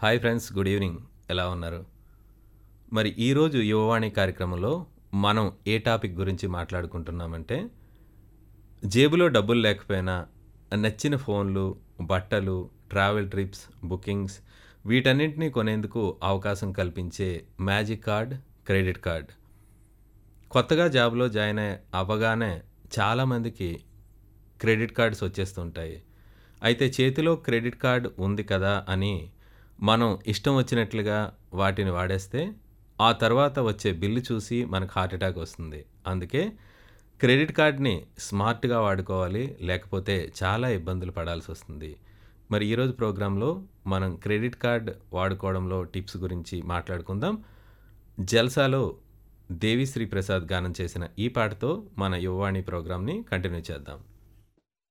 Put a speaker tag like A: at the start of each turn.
A: hi friends good evening ఎలా ఉన్నారు మరి ఈరోజు యువవాణి కార్యక్రమంలో మనం ఏ టాపిక్ గురించి మాట్లాడుకుంటున్నామంటే జేబులో డబ్బులు లేకపోయినా నచ్చిన ఫోన్లు బట్టలు ట్రావెల్ ట్రిప్స్ బుకింగ్స్ వీటన్నింటినీ కొనేందుకు అవకాశం కల్పించే మ్యాజిక్ కార్డ్ క్రెడిట్ కార్డ్ కొత్తగా జాబ్లో జాయిన్ అయ్యి అవ్వగానే చాలామందికి క్రెడిట్ కార్డ్స్ వచ్చేస్తుంటాయి అయితే చేతిలో క్రెడిట్ కార్డ్ ఉంది కదా అని మనం ఇష్టం వచ్చినట్లుగా వాటిని వాడేస్తే ఆ తర్వాత వచ్చే బిల్లు చూసి మనకు హార్ట్ అటాక్ వస్తుంది అందుకే క్రెడిట్ కార్డ్ని స్మార్ట్గా వాడుకోవాలి లేకపోతే చాలా ఇబ్బందులు పడాల్సి వస్తుంది మరి ఈరోజు ప్రోగ్రాంలో మనం క్రెడిట్ కార్డ్ వాడుకోవడంలో టిప్స్ గురించి మాట్లాడుకుందాం జల్సాలో దేవిశ్రీ ప్రసాద్ గానం చేసిన ఈ పాటతో మన యువవాణి ప్రోగ్రాంని కంటిన్యూ చేద్దాం